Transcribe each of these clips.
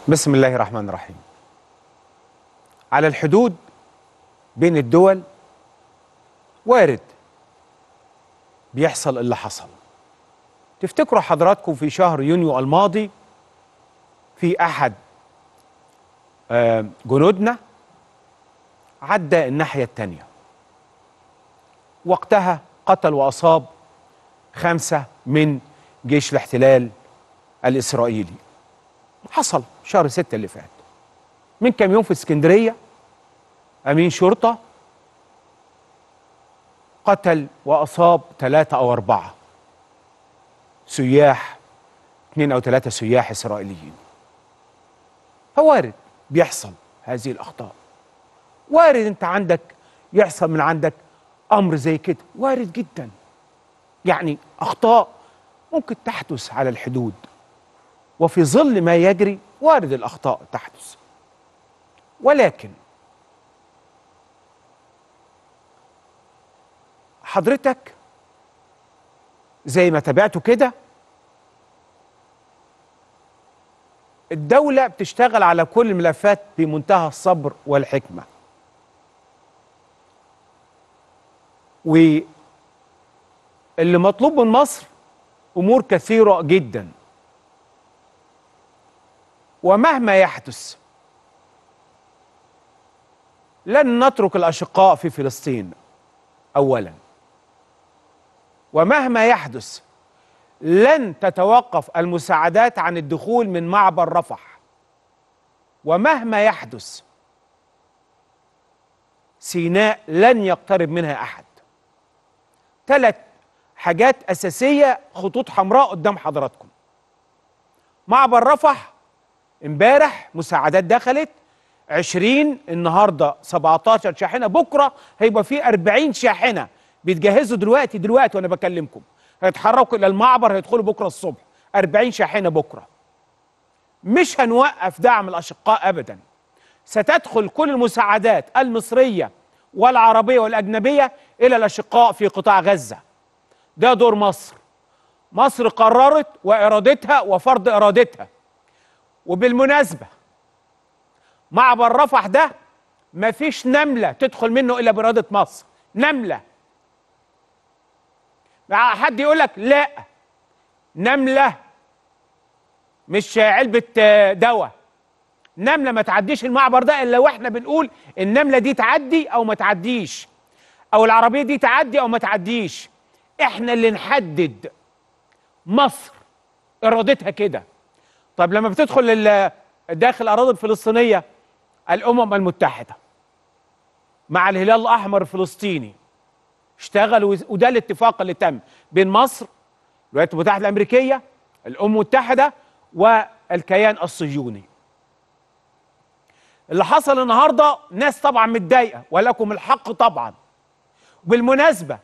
بسم الله الرحمن الرحيم على الحدود بين الدول وارد بيحصل اللي حصل تفتكروا حضراتكم في شهر يونيو الماضي في احد آه، جنودنا عدى الناحية التانية وقتها قتل وأصاب خمسة من جيش الاحتلال الإسرائيلي حصل شهر ستة اللي فات من كام يوم في اسكندرية أمين شرطة قتل وأصاب ثلاثة أو أربعة سياح اثنين أو ثلاثة سياح إسرائيليين فوارد بيحصل هذه الأخطاء وارد أنت عندك يحصل من عندك أمر زي كده وارد جدا يعني أخطاء ممكن تحدث على الحدود وفي ظل ما يجري وارد الأخطاء تحدث ولكن حضرتك زي ما تابعته كده الدولة بتشتغل على كل الملفات بمنتهى الصبر والحكمة واللي مطلوب من مصر أمور كثيرة جدا ومهما يحدث لن نترك الأشقاء في فلسطين أولا ومهما يحدث لن تتوقف المساعدات عن الدخول من معبر رفح ومهما يحدث سيناء لن يقترب منها احد ثلاث حاجات اساسيه خطوط حمراء قدام حضراتكم معبر رفح امبارح مساعدات دخلت 20 النهارده 17 شاحنه بكره هيبقى في 40 شاحنه بيتجهزوا دلوقتي دلوقتي وانا بكلمكم هيتحركوا الى المعبر هيدخلوا بكره الصبح 40 شاحنه بكره مش هنوقف دعم الاشقاء ابدا ستدخل كل المساعدات المصريه والعربيه والاجنبيه الى الاشقاء في قطاع غزه ده دور مصر مصر قررت وارادتها وفرض ارادتها وبالمناسبه معبر رفح ده مفيش نمله تدخل منه الا باراده مصر نمله حد يقول لك لا نمله مش علبه دواء نمله ما تعديش المعبر ده الا واحنا بنقول النمله دي تعدي او ما تعديش او العربيه دي تعدي او ما تعديش احنا اللي نحدد مصر ارادتها كده طب لما بتدخل داخل الاراضي الفلسطينيه الامم المتحده مع الهلال الاحمر الفلسطيني اشتغلوا وده الاتفاق اللي تم بين مصر الولايات المتحده الامريكيه الامم المتحده والكيان الصهيوني اللي حصل النهارده ناس طبعا متضايقه ولكم الحق طبعا بالمناسبه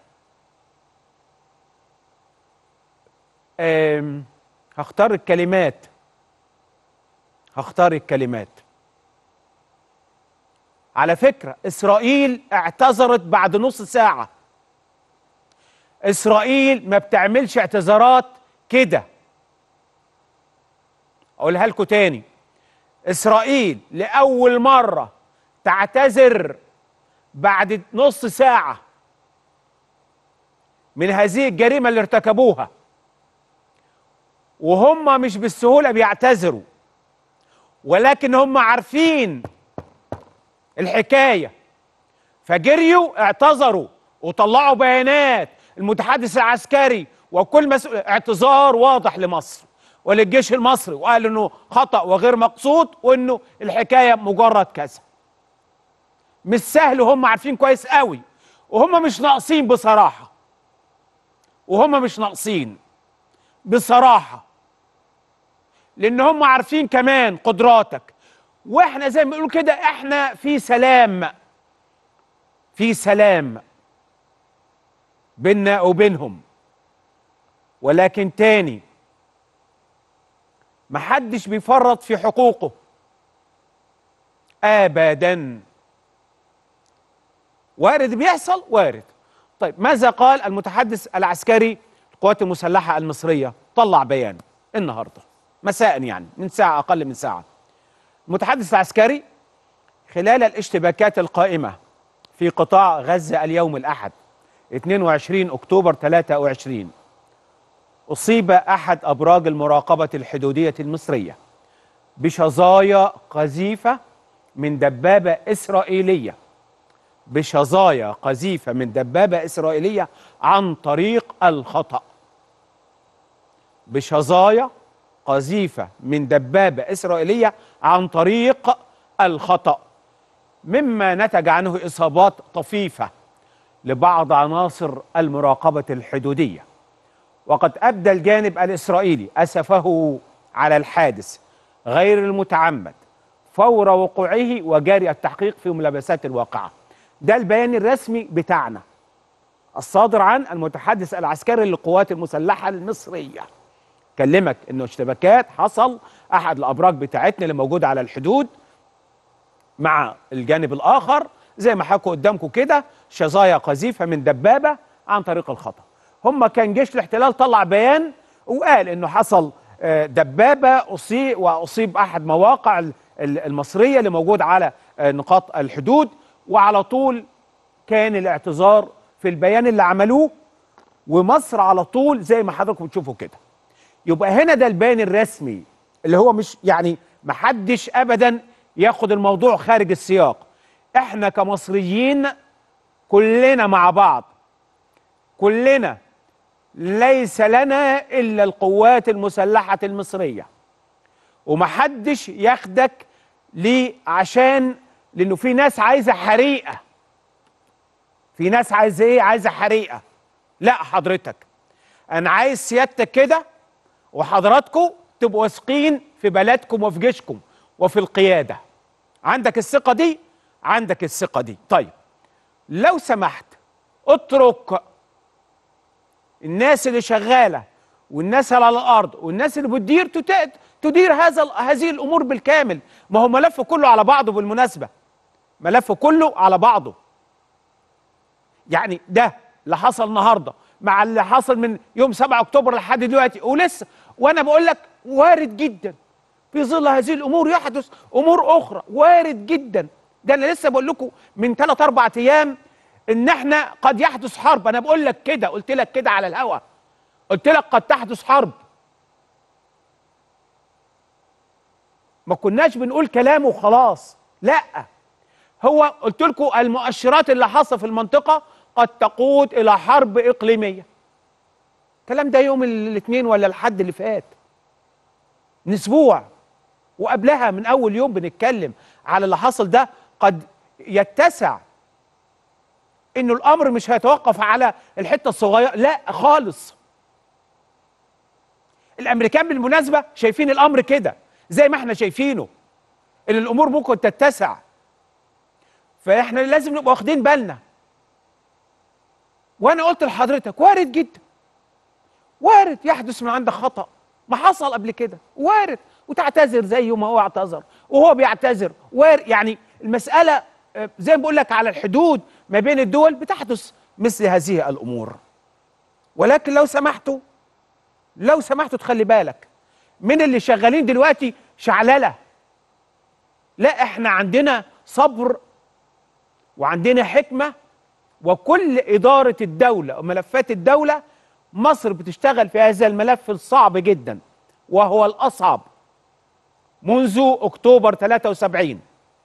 هختار الكلمات هختار الكلمات على فكره اسرائيل اعتذرت بعد نص ساعه اسرائيل ما بتعملش اعتذارات كده اقولها لكم تاني اسرائيل لاول مره تعتذر بعد نص ساعه من هذه الجريمه اللي ارتكبوها وهم مش بالسهوله بيعتذروا ولكن هم عارفين الحكايه فجريوا اعتذروا وطلعوا بيانات المتحدث العسكري وكل مسؤول اعتذار واضح لمصر وللجيش المصري وقال انه خطا وغير مقصود وانه الحكايه مجرد كذا مش سهل وهم عارفين كويس قوي وهم مش ناقصين بصراحه وهم مش ناقصين بصراحه لان هم عارفين كمان قدراتك واحنا زي ما بيقولوا كده احنا في سلام في سلام بيننا وبينهم ولكن تاني محدش بيفرط في حقوقه ابدا وارد بيحصل وارد طيب ماذا قال المتحدث العسكري القوات المسلحه المصريه طلع بيان النهارده مساء يعني من ساعه اقل من ساعه المتحدث العسكري خلال الاشتباكات القائمة في قطاع غزة اليوم الأحد 22 أكتوبر 23 أصيب أحد أبراج المراقبة الحدودية المصرية بشظايا قذيفة من دبابة إسرائيلية بشظايا قذيفة من دبابة إسرائيلية عن طريق الخطأ بشظايا قذيفة من دبابة إسرائيلية عن طريق الخطأ مما نتج عنه إصابات طفيفة لبعض عناصر المراقبة الحدودية وقد أبدى الجانب الإسرائيلي أسفه على الحادث غير المتعمد فور وقوعه وجاري التحقيق في ملابسات الواقعة ده البيان الرسمي بتاعنا الصادر عن المتحدث العسكري للقوات المسلحة المصرية كلمك انه اشتباكات حصل احد الابراج بتاعتنا اللي موجوده على الحدود مع الجانب الاخر زي ما حكوا قدامكم كده شظايا قذيفه من دبابه عن طريق الخطا هم كان جيش الاحتلال طلع بيان وقال انه حصل آه، دبابه اصيب واصيب احد مواقع ال- ال- المصريه اللي موجود على آه، نقاط الحدود وعلى طول كان الاعتذار في البيان اللي عملوه ومصر على طول زي ما حضراتكم بتشوفوا كده يبقى هنا ده البيان الرسمي اللي هو مش يعني محدش ابدا ياخد الموضوع خارج السياق احنا كمصريين كلنا مع بعض كلنا ليس لنا الا القوات المسلحه المصريه ومحدش ياخدك ليه عشان لانه في ناس عايزه حريقه في ناس عايزه ايه عايزه حريقه لا حضرتك انا عايز سيادتك كده وحضراتكم تبقوا واثقين في بلدكم وفي جيشكم وفي القياده عندك الثقه دي عندك الثقه دي طيب لو سمحت اترك الناس اللي شغاله والناس اللي على الارض والناس اللي بتدير تت- تدير هذا هذه الامور بالكامل ما هو ملف كله على بعضه بالمناسبه ملف كله على بعضه يعني ده اللي حصل النهارده مع اللي حصل من يوم 7 اكتوبر لحد دلوقتي ولسه وانا بقول لك وارد جدا في ظل هذه الامور يحدث امور اخرى وارد جدا ده انا لسه بقول لكم من 3 4 ايام ان احنا قد يحدث حرب انا بقول لك كده قلت لك كده على الهوا قلت لك قد تحدث حرب ما كناش بنقول كلام وخلاص لا هو قلت لكم المؤشرات اللي حاصله في المنطقه قد تقود الى حرب اقليميه الكلام ده يوم الاثنين ولا الحد اللي فات من اسبوع وقبلها من اول يوم بنتكلم على اللي حصل ده قد يتسع انه الامر مش هيتوقف على الحته الصغيره لا خالص الامريكان بالمناسبه شايفين الامر كده زي ما احنا شايفينه ان الامور ممكن تتسع فاحنا لازم نبقى واخدين بالنا وانا قلت لحضرتك وارد جدا وارد يحدث من عندك خطأ ما حصل قبل كده وارد وتعتذر زي ما هو اعتذر وهو بيعتذر وارد يعني المسألة آه، زي ما بقول لك على الحدود ما بين الدول بتحدث مثل هذه الأمور ولكن لو سمحتوا لو سمحتوا تخلي بالك من اللي شغالين دلوقتي شعللة لا احنا عندنا صبر وعندنا حكمة وكل إدارة الدولة وملفات الدولة مصر بتشتغل في هذا الملف الصعب جدا وهو الأصعب منذ أكتوبر 73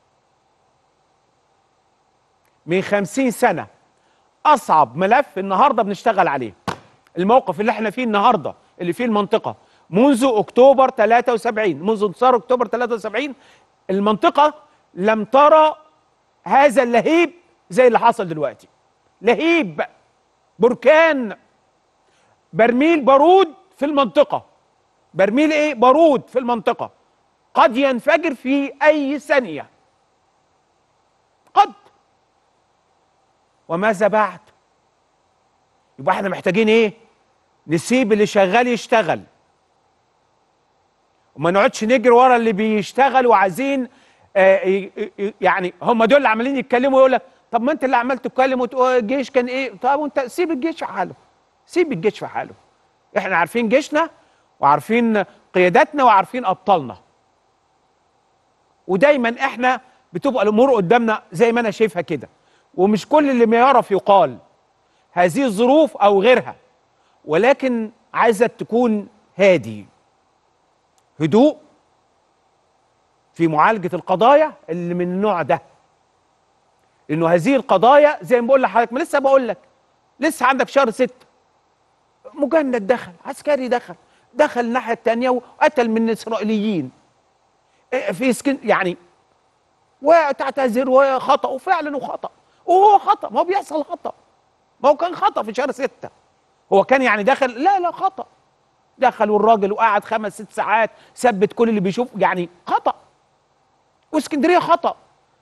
من خمسين سنة أصعب ملف النهاردة بنشتغل عليه الموقف اللي احنا فيه النهاردة اللي فيه المنطقة منذ أكتوبر 73 منذ انتصار أكتوبر 73 المنطقة لم ترى هذا اللهيب زي اللي حصل دلوقتي لهيب بركان برميل بارود في المنطقة برميل ايه بارود في المنطقة قد ينفجر في اي ثانية قد وماذا بعد يبقى احنا محتاجين ايه نسيب اللي شغال يشتغل وما نقعدش نجري ورا اللي بيشتغل وعايزين آه ي- ي- يعني هم دول اللي عمالين يتكلموا يقول لك طب ما انت اللي عمال تتكلم وتقول الجيش كان ايه طب وانت سيب الجيش في حاله سيب الجيش في حاله احنا عارفين جيشنا وعارفين قياداتنا وعارفين ابطالنا ودايما احنا بتبقى الامور قدامنا زي ما انا شايفها كده ومش كل اللي ما يعرف يقال هذه الظروف او غيرها ولكن عايزه تكون هادي هدوء في معالجه القضايا اللي من النوع ده لانه هذه القضايا زي ما بقول لحضرتك ما لسه بقول لك لسه عندك شهر ستة مجند دخل عسكري دخل دخل الناحيه الثانيه وقتل من الاسرائيليين إيه، في سكن يعني وتعتذر وخطا وفعلا وخطا وهو خطا ما هو بيحصل خطا ما هو كان خطا في شهر ستة هو كان يعني دخل لا لا خطا دخل والراجل وقعد خمس ست ساعات ثبت كل اللي بيشوف يعني خطا واسكندريه خطا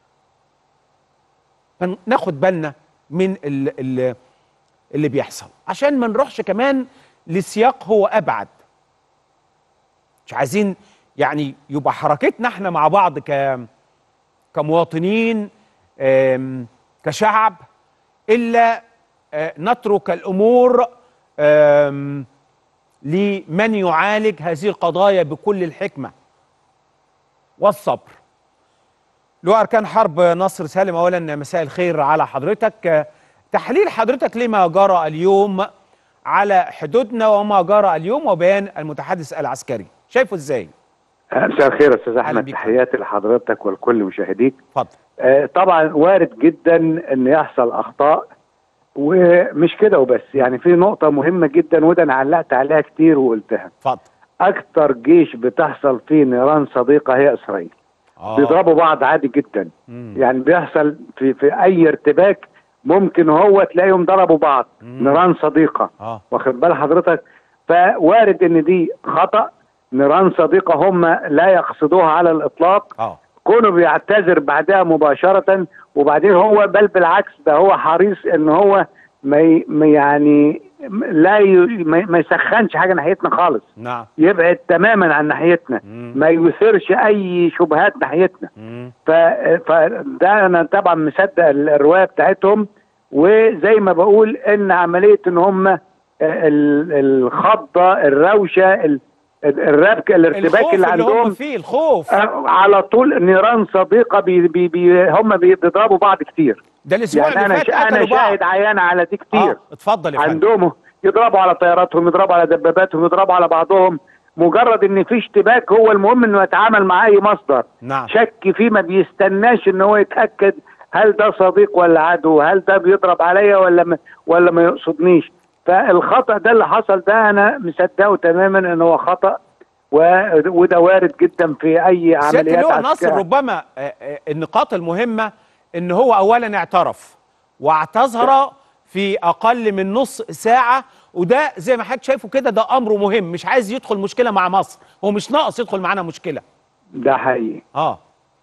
فناخد بالنا من اللي, اللي بيحصل عشان ما نروحش كمان لسياق هو ابعد مش عايزين يعني يبقى حركتنا احنا مع بعض ك كمواطنين كشعب الا آه، نترك الامور لمن يعالج هذه القضايا بكل الحكمه والصبر لو اركان حرب نصر سالم اولا مساء الخير على حضرتك تحليل حضرتك لما جرى اليوم على حدودنا وما جرى اليوم وبيان المتحدث العسكري شايفه ازاي مساء الخير استاذ احمد تحياتي لحضرتك ولكل مشاهديك اتفضل آه طبعا وارد جدا ان يحصل اخطاء ومش كده وبس يعني في نقطة مهمة جدا وده انا علقت عليها كتير وقلتها اتفضل اكتر جيش بتحصل فيه نيران صديقة هي اسرائيل آه. بيضربوا بعض عادي جدا مم. يعني بيحصل في في اي ارتباك ممكن هو تلاقيهم ضربوا بعض نيران صديقه آه. واخد بال حضرتك فوارد ان دي خطا نيران صديقه هم لا يقصدوها على الاطلاق آه. كونه بيعتذر بعدها مباشره وبعدين هو بل بالعكس ده هو حريص ان هو ما يعني لا ي... ما يسخنش حاجه ناحيتنا خالص نعم يبعد تماما عن ناحيتنا مم. ما يثيرش اي شبهات ناحيتنا ف... فده انا طبعا مصدق الروايه بتاعتهم وزي ما بقول ان عمليه ان هم الخضه الروشه الربك الارتباك اللي عندهم اللي هم فيه الخوف على طول نيران صديقه بي بي بي هم بيضربوا بعض كتير ده الاسبوع يعني اللي فات انا شاهد عيان على دي كتير آه. اتفضل يا عندهم يضربوا على طياراتهم يضربوا على دباباتهم يضربوا على بعضهم مجرد ان في اشتباك هو المهم انه يتعامل مع اي مصدر نعم. شك فيه ما بيستناش ان هو يتاكد هل ده صديق ولا عدو هل ده بيضرب عليا ولا ما ولا ما يقصدنيش فالخطا ده اللي حصل ده انا مصدقه تماما ان هو خطا وده وارد جدا في اي عمليات عسكريه نصر ربما آه، آه، النقاط المهمه ان هو اولا اعترف واعتذر في اقل من نص ساعه وده زي ما حضرتك شايفه كده ده امره مهم مش عايز يدخل مشكله مع مصر هو مش ناقص يدخل معانا مشكله ده حقيقي اه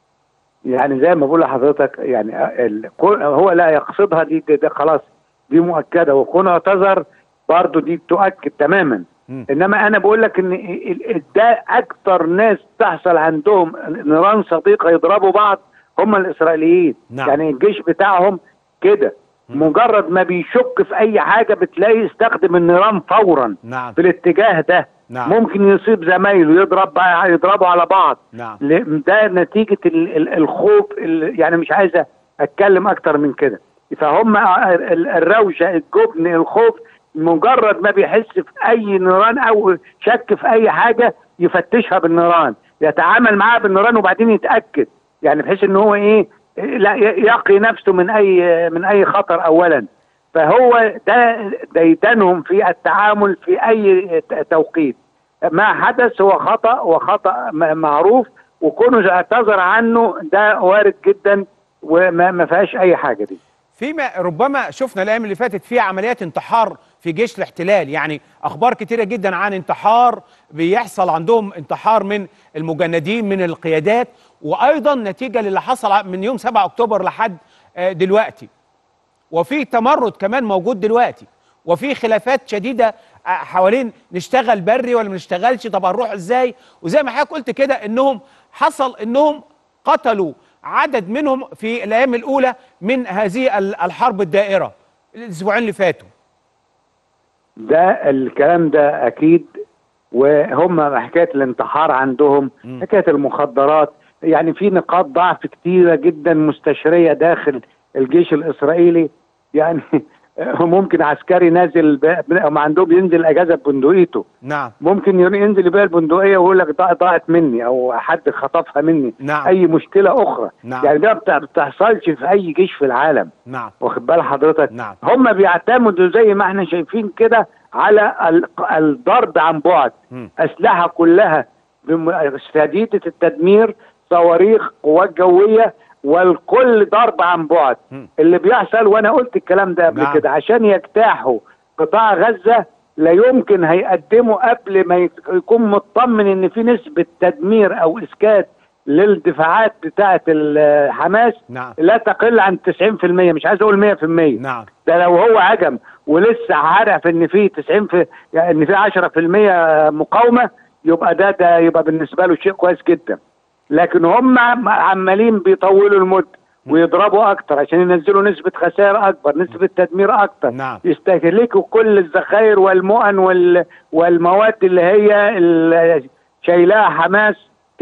يعني زي ما بقول لحضرتك يعني هو لا يقصدها دي, دي, دي خلاص دي مؤكده وكون اعتذر برضه دي تؤكد تماما م. انما انا بقول لك ان ده اكثر ناس تحصل عندهم نيران صديقه يضربوا بعض هم الاسرائيليين نعم. يعني الجيش بتاعهم كده مجرد ما بيشك في اي حاجه بتلاقيه يستخدم النيران فورا نعم. في الاتجاه ده نعم. ممكن يصيب زمايله يضرب يضربوا على بعض نعم. ده نتيجه الخوف يعني مش عايز اتكلم اكتر من كده فهم الروشه الجبن الخوف مجرد ما بيحس في اي نيران او شك في اي حاجه يفتشها بالنيران يتعامل معاها بالنيران وبعدين يتاكد يعني بحيث ان هو ايه لا يقي نفسه من اي من اي خطر اولا فهو ده ديدنهم في التعامل في اي توقيت ما حدث هو خطا وخطا معروف وكونه اعتذر عنه ده وارد جدا وما ما فيهاش اي حاجه دي فيما ربما شفنا الايام اللي فاتت في عمليات انتحار في جيش الاحتلال يعني اخبار كتيره جدا عن انتحار بيحصل عندهم انتحار من المجندين من القيادات وايضا نتيجه للي حصل من يوم 7 اكتوبر لحد آه، دلوقتي وفي تمرد كمان موجود دلوقتي وفي خلافات شديده آه، حوالين نشتغل بري ولا ما نشتغلش طب هنروح ازاي وزي ما حضرتك قلت كده انهم حصل انهم قتلوا عدد منهم في الايام الاولى من هذه الحرب الدائره الاسبوعين اللي فاتوا ده الكلام ده اكيد وهم حكايه الانتحار عندهم حكايه المخدرات يعني في نقاط ضعف كتيره جدا مستشريه داخل الجيش الاسرائيلي يعني ممكن عسكري نازل ب- ما عندهم ينزل اجازه ببندقيته نعم ممكن ينزل يبيع البندقيه ويقول لك ضاع- ضاعت مني او حد خطفها مني نعم. اي مشكله اخرى نعم. يعني ده ما بتحصلش في اي جيش في العالم نعم واخد بال حضرتك نعم. هم بيعتمدوا زي ما احنا شايفين كده على ال- الضرب عن بعد مم. اسلحه كلها بم- شديده التدمير صواريخ قوات جويه والكل ضرب عن بعد مم. اللي بيحصل وانا قلت الكلام ده قبل نعم. كده عشان يجتاحوا قطاع غزه لا يمكن هيقدموا قبل ما يك- يكون مطمن ان في نسبه تدمير او اسكات للدفاعات بتاعه ال- حماس نعم لا تقل عن 90% مش عايز اقول 100% نعم ده لو هو هجم ولسه عارف ان في 90 في يعني ان في 10% مقاومه يبقى ده ده يبقى بالنسبه له شيء كويس جدا لكن هم عم- عمالين بيطولوا المده ويضربوا اكتر عشان ينزلوا نسبه خسائر اكبر نسبه تدمير اكتر نعم. يستهلكوا كل الذخائر والمؤن وال والمواد اللي هي ال- شايلاها حماس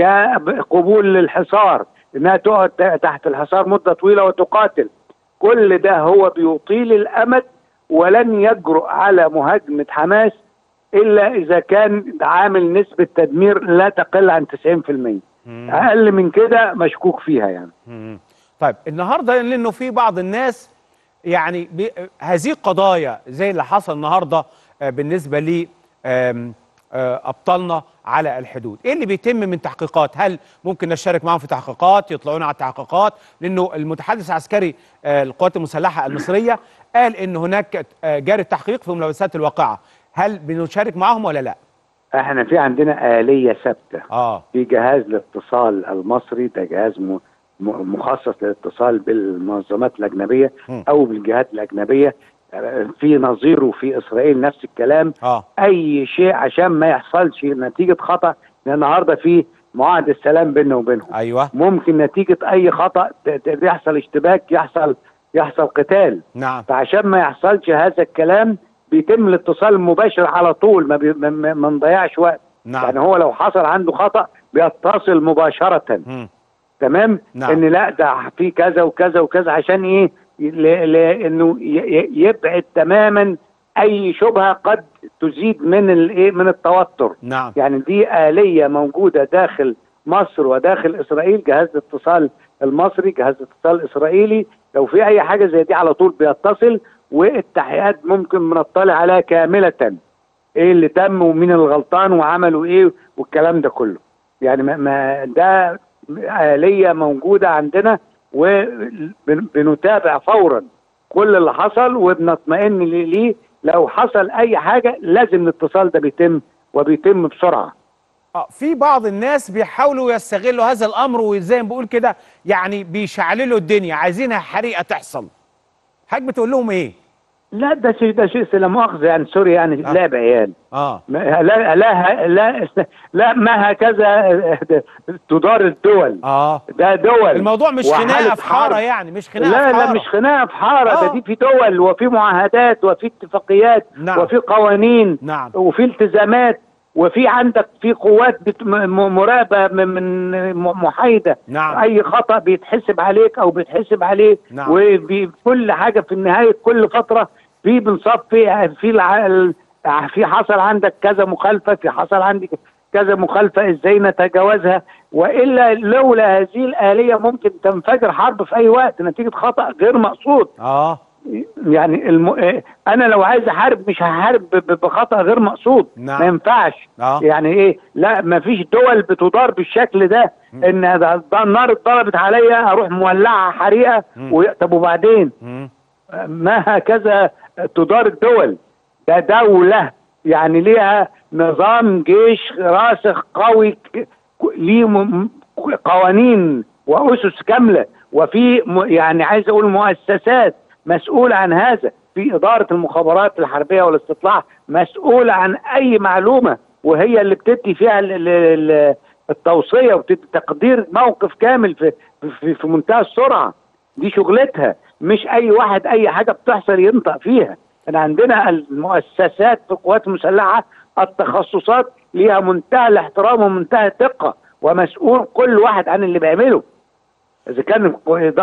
كقبول للحصار انها تقعد تحت الحصار مده طويله وتقاتل كل ده هو بيطيل الامد ولن يجرؤ على مهاجمه حماس الا اذا كان عامل نسبه تدمير لا تقل عن 90% اقل من كده مشكوك فيها يعني مم. طيب النهارده لانه في بعض الناس يعني بي هذه القضايا زي اللي حصل النهارده آه، بالنسبه ل آم، آه، ابطالنا على الحدود ايه اللي بيتم من تحقيقات هل ممكن نشارك معهم في تحقيقات يطلعون على التحقيقات لانه المتحدث العسكري آه، القوات المسلحه المصريه قال ان هناك آه، جاري التحقيق في ملابسات الواقعه هل بنشارك معهم ولا لا احنا في عندنا آلية ثابتة اه في جهاز الاتصال المصري ده جهاز م- م- مخصص للاتصال بالمنظمات الأجنبية م. أو بالجهات الأجنبية آه، في نظيره في إسرائيل نفس الكلام اه أي شيء عشان ما يحصلش نتيجة خطأ لأن النهاردة في معاهدة سلام بيننا وبينهم ايوه ممكن نتيجة أي خطأ ت- ت- يحصل اشتباك يحصل يحصل قتال نعم فعشان ما يحصلش هذا الكلام بيتم الاتصال المباشر على طول ما, بي... ما- ما ما نضيعش وقت نعم. يعني هو لو حصل عنده خطأ بيتصل مباشرة مم. تمام نعم. ان لا ده في كذا وكذا وكذا عشان ايه ل- لانه ي- ي- يبعد تماما اي شبهه قد تزيد من الايه من التوتر نعم يعني دي آلية موجودة داخل مصر وداخل إسرائيل جهاز الاتصال المصري جهاز الاتصال الإسرائيلي لو في أي حاجة زي دي على طول بيتصل والتحقيقات ممكن بنطلع عليها كاملة إيه اللي تم ومين الغلطان وعملوا إيه والكلام ده كله يعني ما, ما ده آلية موجودة عندنا وبنتابع فورا كل اللي حصل وبنطمئن ليه لو حصل أي حاجة لازم الاتصال ده بيتم وبيتم بسرعة اه في بعض الناس بيحاولوا يستغلوا هذا الامر وزي ما بقول كده يعني بيشعللوا الدنيا عايزينها حريقه تحصل حضرتك بتقول لهم ايه لا ده شيء ده شيء لا مؤاخذة يعني سوري يعني آه. لعب عيال اه ما- لا لا لا لا ما هكذا تدار الدول اه ده دول الموضوع مش وحالة خناقه في حاره حرب. يعني مش خناقه لا في لا حاره مش خناقه في حاره آه. ده دي في دول وفي معاهدات وفي اتفاقيات نعم. وفي قوانين نعم. وفي التزامات وفي عندك في قوات بت- م- م- مراقبه من من م- محايده نعم. اي خطا بيتحسب عليك او بيتحسب عليه نعم. وكل حاجه في النهايه كل فتره في بنصفي في الع- ال- في حصل عندك كذا مخالفه في حصل عندك كذا مخالفه ازاي نتجاوزها والا لولا هذه الاليه ممكن تنفجر حرب في اي وقت نتيجه خطا غير مقصود اه يعني الم... إيه، انا لو عايز احارب مش هحارب ب- ب- بخطا غير مقصود نعم. ما ينفعش آه. يعني ايه لا ما فيش دول بتدار بالشكل ده ان ده ده النار اتضربت عليا اروح مولعها حريقه و... طب وبعدين مم. ما هكذا تدار الدول ده دولة يعني ليها نظام جيش راسخ قوي ك- ك- ليه م- م- قوانين وأسس كاملة وفي م- يعني عايز أقول مؤسسات مسؤولة عن هذا في إدارة المخابرات الحربية والاستطلاع مسؤولة عن أي معلومة وهي اللي بتدي فيها ال- ال- ال- التوصية وبتدي تقدير موقف كامل في في, في منتهى السرعة دي شغلتها مش اي واحد اي حاجه بتحصل ينطق فيها احنا عندنا المؤسسات في القوات المسلحه التخصصات ليها منتهى الاحترام ومنتهى الدقه ومسؤول كل واحد عن اللي بيعمله اذا كان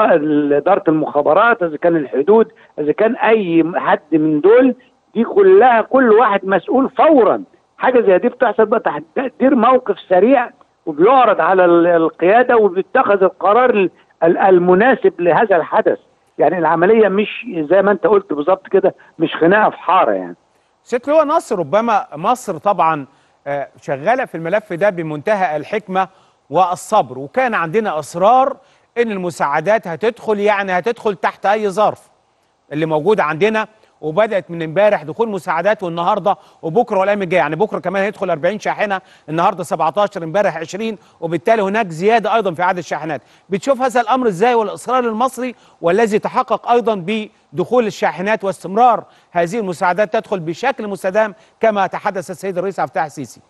اداره المخابرات اذا كان الحدود اذا كان اي حد من دول دي كلها كل واحد مسؤول فورا حاجه زي دي بتحصل بقى تحت تقدير موقف سريع وبيعرض على ال- القياده وبيتخذ القرار ال- ال- المناسب لهذا الحدث يعني العمليه مش زي ما انت قلت بالظبط كده مش خناقه في حاره يعني ست لواء نصر ربما مصر طبعا آه، شغاله في الملف ده بمنتهى الحكمه والصبر وكان عندنا اصرار ان المساعدات هتدخل يعني هتدخل تحت اي ظرف اللي موجوده عندنا وبدات من امبارح دخول مساعدات والنهارده وبكره والايام الجايه يعني بكره كمان هيدخل 40 شاحنه النهارده 17 امبارح 20 وبالتالي هناك زياده ايضا في عدد الشاحنات بتشوف هذا الامر ازاي والاصرار المصري والذي تحقق ايضا بدخول الشاحنات واستمرار هذه المساعدات تدخل بشكل مستدام كما تحدث السيد الرئيس عبد الفتاح السيسي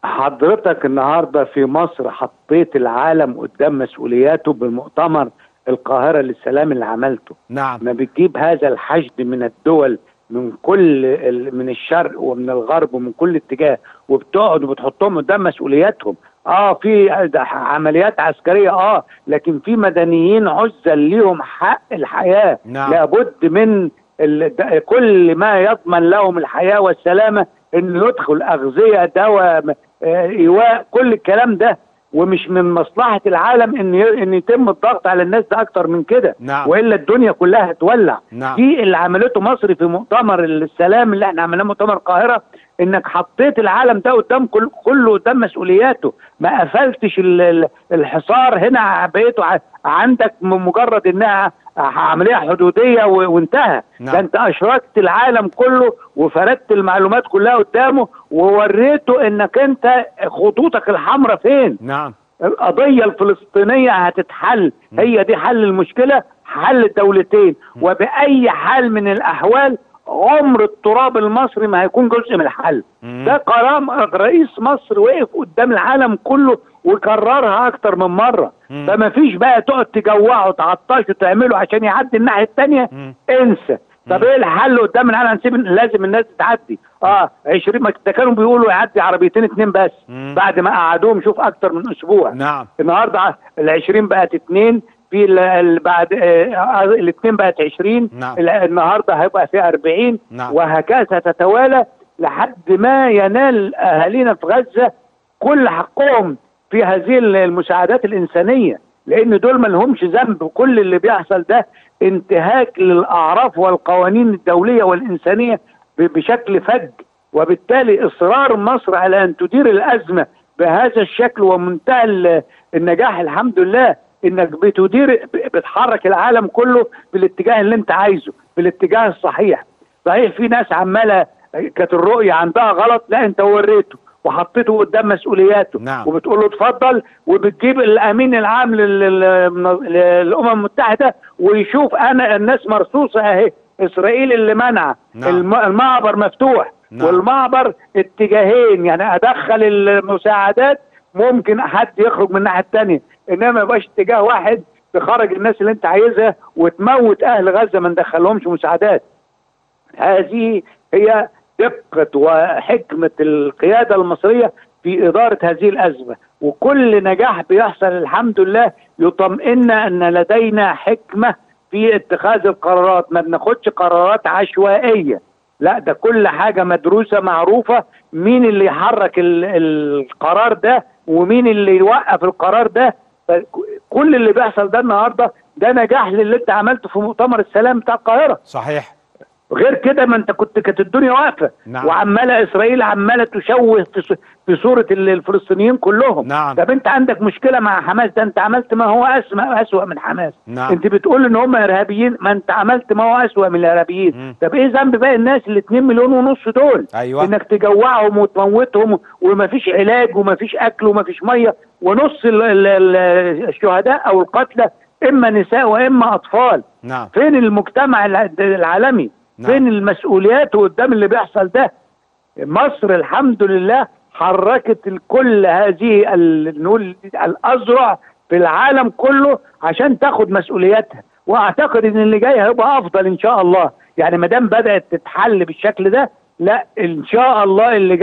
حضرتك النهارده في مصر حطيت العالم قدام مسؤولياته بمؤتمر القاهره للسلام اللي عملته نعم ما بتجيب هذا الحشد من الدول من كل ال- من الشرق ومن الغرب ومن كل اتجاه وبتقعد وبتحطهم قدام مسؤولياتهم اه في ده عمليات عسكريه اه لكن في مدنيين عزل ليهم حق الحياه نعم. لابد من ال- ده- كل ما يضمن لهم الحياه والسلامه انه يدخل اغذيه دواء م- آه، ايواء كل الكلام ده ومش من مصلحه العالم ان ي- ان يتم الضغط على الناس ده اكتر من كده نعم. والا الدنيا كلها هتولع نعم. دي اللي عملته مصر في مؤتمر السلام اللي احنا عملناه مؤتمر القاهره انك حطيت العالم ده قدام كل كله قدام مسؤولياته ما قفلتش ال- ال- الحصار هنا بقيته ع- عندك م- مجرد انها عمليه حدوديه و- وانتهى نعم. ده انت اشركت العالم كله وفردت المعلومات كلها قدامه ووريته انك انت خطوطك الحمراء فين نعم القضية الفلسطينية هتتحل هي دي حل المشكلة حل الدولتين وبأي حال من الأحوال عمر التراب المصري ما هيكون جزء من الحل مم. ده قرار رئيس مصر وقف قدام العالم كله وكررها أكتر من مرة مم. فما فيش بقى تقعد تجوعه وتعطشه وتعمله عشان يعدي الناحية التانية مم. انسى طب ايه الحل قدام العالم هنسيب لازم الناس تعدي اه 20 ما ده كانوا بيقولوا يعدي عربيتين اتنين بس مم. بعد ما قعدوهم شوف اكتر من اسبوع نعم النهارده ال 20 بقت اتنين في ال- ال- بعد آه، الاثنين بقت 20 نعم. ال- النهارده هيبقى في 40 نعم. وهكذا تتوالى لحد ما ينال اهالينا في غزه كل حقهم في هذه ال- المساعدات الانسانيه لان دول ما لهمش ذنب وكل اللي بيحصل ده انتهاك للاعراف والقوانين الدوليه والانسانيه ب- بشكل فج وبالتالي اصرار مصر على ان تدير الازمه بهذا الشكل ومنتهى ال- النجاح الحمد لله انك بتدير ب- بتحرك العالم كله بالاتجاه اللي انت عايزه بالاتجاه الصحيح صحيح في ناس عماله كانت الرؤيه عندها غلط لا انت وريته وحطيته قدام مسؤولياته نعم. وبتقول له اتفضل وبتجيب الامين العام لل- لل- للامم المتحده ويشوف انا الناس مرصوصه اهي اسرائيل اللي منع نعم. الم- المعبر مفتوح نعم. والمعبر اتجاهين يعني ادخل المساعدات ممكن حد يخرج من الناحيه الثانيه انما ما يبقاش اتجاه واحد تخرج الناس اللي انت عايزها وتموت اهل غزه ما ندخلهمش مساعدات هذه هي دقة وحكمة القيادة المصرية في إدارة هذه الأزمة وكل نجاح بيحصل الحمد لله يطمئننا أن لدينا حكمة في اتخاذ القرارات ما بناخدش قرارات عشوائية لا ده كل حاجة مدروسة معروفة مين اللي يحرك ال- القرار ده ومين اللي يوقف القرار ده كل اللي بيحصل ده النهارده ده نجاح للي انت عملته في مؤتمر السلام بتاع القاهره صحيح غير كده ما انت كنت كانت الدنيا واقفه نعم. وعماله اسرائيل عماله تشوه في ص- في صوره ال- الفلسطينيين كلهم نعم. طب انت عندك مشكله مع حماس ده انت عملت ما هو اسمى اسوأ من حماس نعم. انت بتقول ان هم ارهابيين ما انت عملت ما هو اسوأ من الارهابيين مم. طب ايه ذنب باقي الناس ال 2 مليون ونص دول أيوة. انك تجوعهم وتموتهم ومفيش علاج ومفيش اكل ومفيش ميه ونص ال- ال- ال- الشهداء او القتلى اما نساء واما اطفال نعم فين المجتمع الع- العالمي نعم. فين المسؤوليات قدام اللي بيحصل ده مصر الحمد لله حركت الكل هذه ال- نقول الأذرع في العالم كله عشان تاخد مسؤولياتها واعتقد ان اللي جاي هيبقى افضل ان شاء الله يعني ما دام بدات تتحل بالشكل ده لا ان شاء الله اللي جاي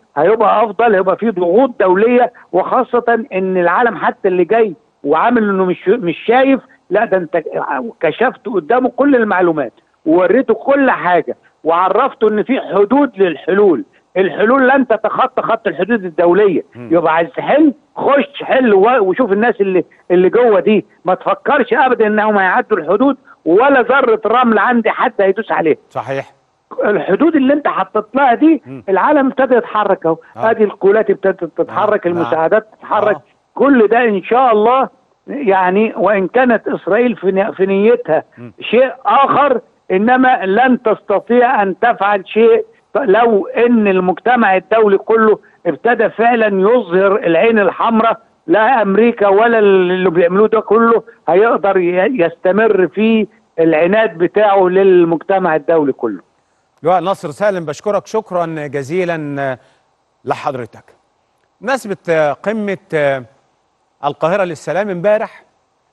هيبقى افضل هيبقى في ضغوط دوليه وخاصه ان العالم حتى اللي جاي وعامل انه مش مش شايف لا ده انت كشفت قدامه كل المعلومات ووريته كل حاجه وعرفته ان في حدود للحلول الحلول لن تتخطى خط الحدود الدوليه يبقى عايز تحل خش حل و- وشوف الناس اللي اللي جوه دي ما تفكرش ابدا انهم هيعدوا الحدود ولا ذره رمل عندي حد هيدوس عليه صحيح الحدود اللي انت حطيت لها دي مم. العالم ابتدى يتحرك اهو آه. ادي القولات ابتدت تتحرك آه. المساعدات تتحرك آه. كل ده ان شاء الله يعني وان كانت اسرائيل في ني- في نيتها مم. شيء اخر انما لن تستطيع ان تفعل شيء لو ان المجتمع الدولي كله ابتدى فعلا يظهر العين الحمراء لا امريكا ولا اللي بيعملوه ده كله هيقدر ي- يستمر في العناد بتاعه للمجتمع الدولي كله لواء ناصر سالم بشكرك شكرا جزيلا لحضرتك بمناسبة قمة القاهرة للسلام امبارح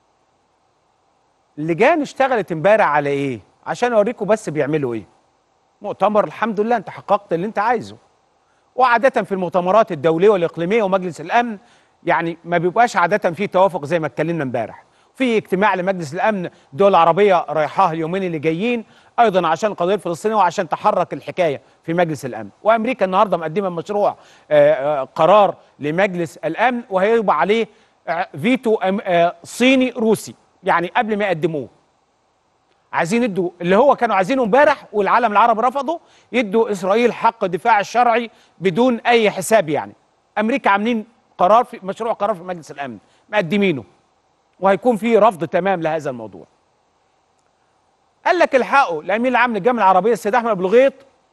اللجان اشتغلت امبارح على ايه عشان اوريكم بس بيعملوا ايه مؤتمر الحمد لله انت حققت اللي انت عايزه وعادة في المؤتمرات الدولية والإقليمية ومجلس الأمن يعني ما بيبقاش عادة فيه توافق زي ما اتكلمنا امبارح في اجتماع لمجلس الأمن الدول العربية رايحاه اليومين اللي جايين أيضا عشان القضية الفلسطينية وعشان تحرك الحكاية في مجلس الأمن وأمريكا النهاردة مقدمة مشروع آه، آه، قرار لمجلس الأمن وهيبقى عليه آه، فيتو أم- آه، صيني روسي يعني قبل ما يقدموه عايزين يدوا اللي هو كانوا عايزينه امبارح والعالم العربي رفضوا يدوا اسرائيل حق الدفاع الشرعي بدون اي حساب يعني امريكا عاملين قرار في مشروع قرار في مجلس الامن مقدمينه وهيكون في رفض تمام لهذا الموضوع قال لك الحقوا الامين العام للجامعه العربيه السيد احمد ابو الغيط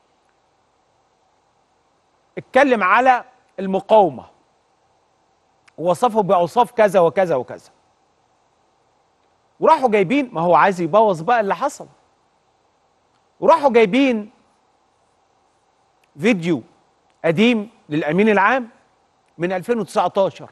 اتكلم على المقاومه ووصفه باوصاف كذا وكذا وكذا وراحوا جايبين ما هو عايز يبوظ بقى اللي حصل وراحوا جايبين فيديو قديم للامين العام من 2019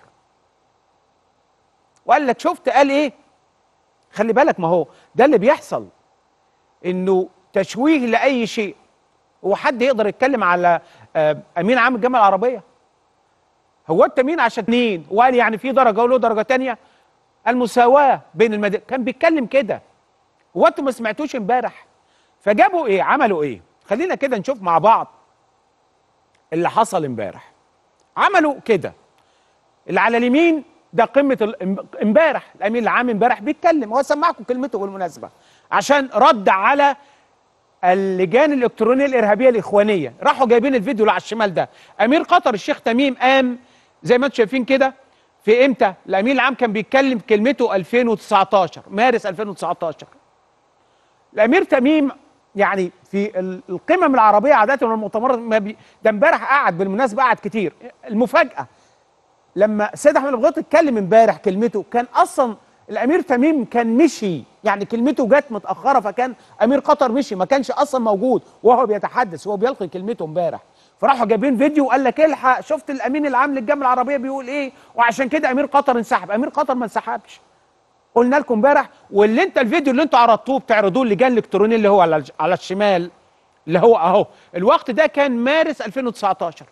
وقال لك شفت قال ايه خلي بالك ما هو ده اللي بيحصل انه تشويه لاي شيء هو حد يقدر يتكلم على آه، امين عام الجامعه العربيه هو انت مين عشان اتنين وقال يعني في درجه وله درجه تانية المساواه بين المد... كان بيتكلم كده هو انتوا ما سمعتوش امبارح فجابوا ايه عملوا ايه خلينا كده نشوف مع بعض اللي حصل امبارح عملوا كده اللي على اليمين ده قمه ال- امبارح الامين العام امبارح بيتكلم هو سمعكم كلمته بالمناسبه عشان رد على اللجان الالكترونيه الارهابيه الاخوانيه راحوا جايبين الفيديو اللي على الشمال ده امير قطر الشيخ تميم قام زي ما انتم شايفين كده في امتى الامين العام كان بيتكلم كلمته 2019 مارس 2019 الامير تميم يعني في ال- القمم العربيه عاده والمؤتمرات ما بي ده امبارح قعد بالمناسبه قعد كتير المفاجاه لما سيد احمد الغيط اتكلم امبارح كلمته كان اصلا الامير تميم كان مشي يعني كلمته جت متاخره فكان امير قطر مشي ما كانش اصلا موجود وهو بيتحدث هو بيلقي كلمته امبارح فراحوا جايبين فيديو وقال لك الحق شفت الامين العام للجامعه العربيه بيقول ايه وعشان كده امير قطر انسحب امير قطر ما انسحبش قلنا لكم امبارح واللي انت الفيديو اللي انتوا عرضتوه بتعرضوه اللجان الالكترونيه اللي هو على الج- على الشمال اللي هو اهو الوقت ده كان مارس 2019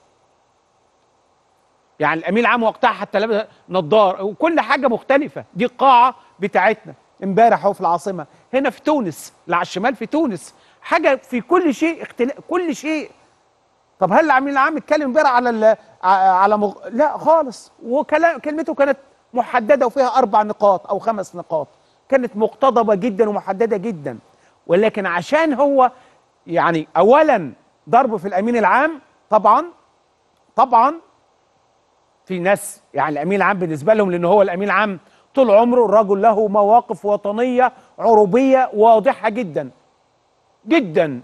يعني الامين العام وقتها حتى لابس نظار وكل حاجه مختلفه دي القاعه بتاعتنا امبارح اهو في العاصمه هنا في تونس اللي على الشمال في تونس حاجه في كل شيء اختلاف كل شيء طب هل الامين العام اتكلم امبارح على ال- ع- على مغ... لا خالص وكلام كلمته كانت محدده وفيها اربع نقاط او خمس نقاط كانت مقتضبه جدا ومحدده جدا ولكن عشان هو يعني اولا ضرب في الامين العام طبعا طبعا في ناس يعني الامين العام بالنسبه لهم لان هو الامين العام طول عمره الرجل له مواقف وطنيه عروبيه واضحه جدا جدا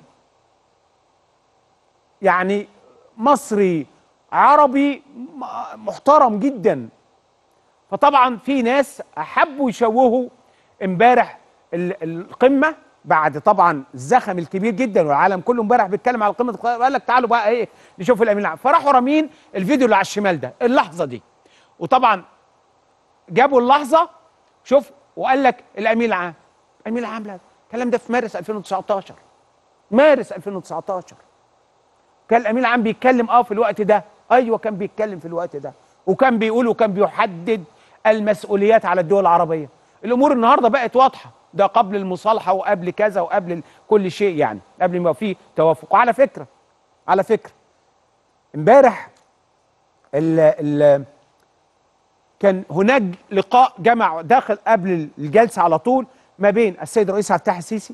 يعني مصري عربي م- محترم جدا فطبعا في ناس حبوا يشوهوا امبارح ال- القمه بعد طبعا الزخم الكبير جدا والعالم كله امبارح بيتكلم على قمه القاهره قال لك تعالوا بقى ايه نشوف الامين العام فراحوا رامين الفيديو اللي على الشمال ده اللحظه دي وطبعا جابوا اللحظه شوف وقال لك الامين العام الامين العام لا الكلام ده في مارس 2019 مارس 2019 كان الامين العام بيتكلم اه في الوقت ده ايوه كان بيتكلم في الوقت ده وكان بيقول وكان بيحدد المسؤوليات على الدول العربيه الامور النهارده بقت واضحه ده قبل المصالحه وقبل كذا وقبل كل شيء يعني قبل ما يبقى فيه توافق وعلى فكره على فكره امبارح ال ال كان هناك لقاء جمع داخل قبل الجلسه على طول ما بين السيد الرئيس عبد الفتاح السيسي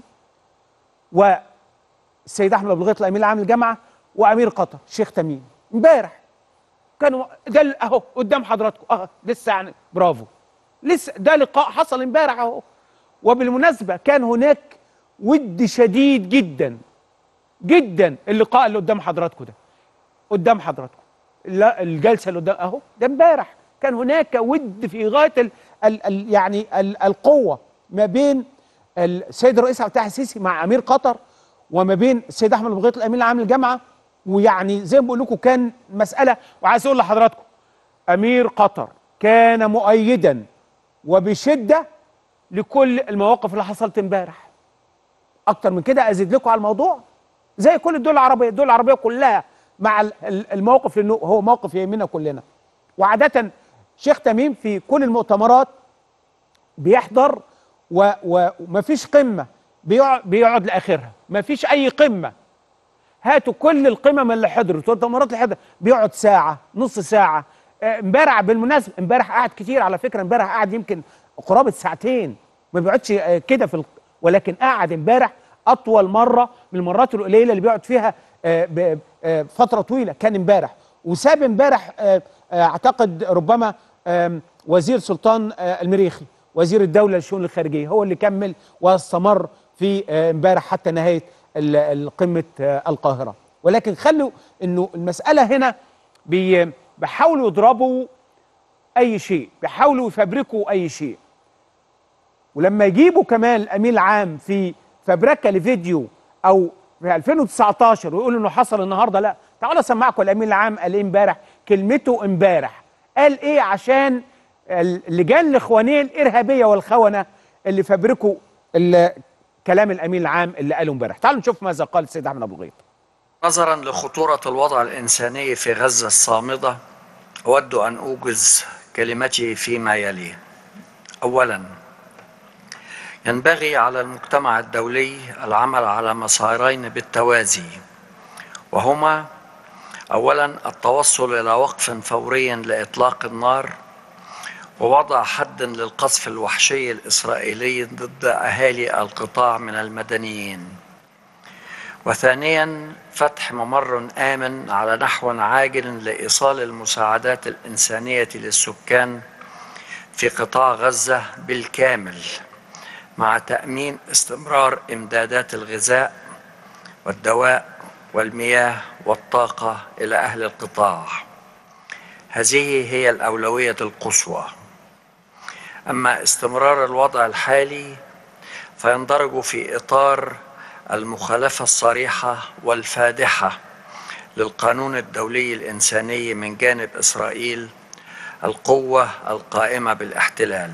والسيد احمد ابو الغيط الامين العام للجامعه وامير قطر الشيخ تميم امبارح كانوا ده ال- اهو قدام حضراتكم اه لسه يعني برافو لسه ده لقاء حصل امبارح اهو وبالمناسبه كان هناك ود شديد جدا جدا اللقاء اللي قدام حضراتكم ده قدام حضراتكم لا الجلسه اللي قدام اهو ده امبارح كان هناك ود في غايه ال ال ال يعني ال القوه ما بين السيد الرئيس عبد الفتاح السيسي مع امير قطر وما بين السيد احمد البغيط الامين العام للجامعه ويعني زي ما بقول لكم كان مساله وعايز اقول لحضراتكم امير قطر كان مؤيدا وبشده لكل المواقف اللي حصلت امبارح اكتر من كده ازيد لكم على الموضوع زي كل الدول العربيه الدول العربيه كلها مع ال- ال- الموقف لانه هو موقف يهمنا كلنا وعاده شيخ تميم في كل المؤتمرات بيحضر و- و- ومفيش قمه بيقعد, بيقعد لاخرها مفيش اي قمه هاتوا كل القمم اللي حضرت والمؤتمرات اللي حضرت بيقعد ساعه نص ساعه آه، امبارح بالمناسبه امبارح قعد كتير على فكره امبارح قعد يمكن قرابه ساعتين ما بيقعدش آه، كده في ال... ولكن قعد امبارح اطول مره من المرات القليله اللي بيقعد فيها آه، ب- آه، فتره طويله كان امبارح وساب امبارح آه، آه، اعتقد ربما آم، وزير سلطان آه، المريخي وزير الدوله للشؤون الخارجيه هو اللي كمل واستمر في آه، امبارح حتى نهايه ال- ال- قمه آه، القاهره ولكن خلوا انه المساله هنا بي- بيحاولوا يضربوا اي شيء بيحاولوا يفبركوا اي شيء ولما يجيبوا كمان الامين العام في فبركه لفيديو او في 2019 ويقولوا انه حصل النهارده لا تعالوا اسمعكم الامين العام قال ايه امبارح كلمته امبارح قال ايه عشان اللجان الاخوانيه الارهابيه والخونه اللي فبركوا ال- كلام الامين العام اللي قاله امبارح تعالوا نشوف ماذا قال السيد احمد ابو غيط نظرا لخطورة الوضع الإنساني في غزة الصامدة أود أن أوجز كلمتي فيما يلي أولا ينبغي على المجتمع الدولي العمل على مسارين بالتوازي وهما أولا التوصل إلى وقف فوري لإطلاق النار ووضع حد للقصف الوحشي الإسرائيلي ضد أهالي القطاع من المدنيين وثانيا فتح ممر آمن على نحو عاجل لإيصال المساعدات الإنسانية للسكان في قطاع غزة بالكامل مع تأمين استمرار إمدادات الغذاء والدواء والمياه والطاقة إلى أهل القطاع هذه هي الأولوية القصوى أما استمرار الوضع الحالي فيندرج في إطار المخالفة الصريحة والفادحة للقانون الدولي الإنساني من جانب إسرائيل القوة القائمة بالاحتلال.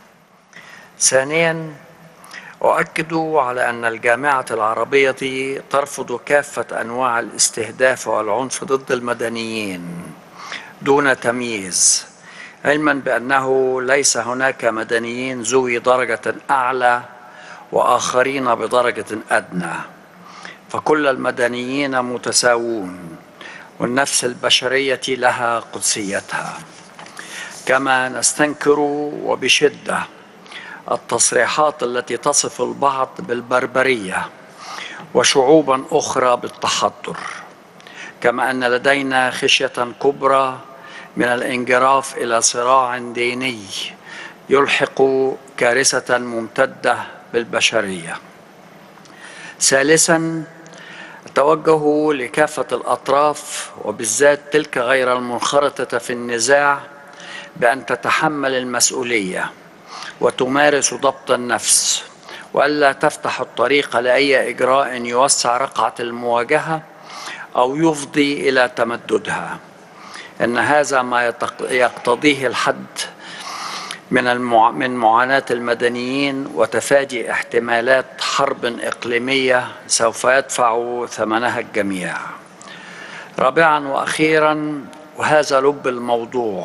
ثانيا أؤكد على أن الجامعة العربية ترفض كافة أنواع الاستهداف والعنف ضد المدنيين دون تمييز علما بأنه ليس هناك مدنيين ذوي درجة أعلى واخرين بدرجه ادنى فكل المدنيين متساوون والنفس البشريه لها قدسيتها كما نستنكر وبشده التصريحات التي تصف البعض بالبربريه وشعوبا اخرى بالتحضر كما ان لدينا خشيه كبرى من الانجراف الى صراع ديني يلحق كارثه ممتده بالبشريه ثالثا التوجه لكافه الاطراف وبالذات تلك غير المنخرطه في النزاع بان تتحمل المسؤوليه وتمارس ضبط النفس والا تفتح الطريق لاي اجراء يوسع رقعه المواجهه او يفضي الى تمددها ان هذا ما يتق- يقتضيه الحد من المع... من معاناة المدنيين وتفادي احتمالات حرب إقليمية سوف يدفع ثمنها الجميع. رابعا وأخيرا وهذا لب الموضوع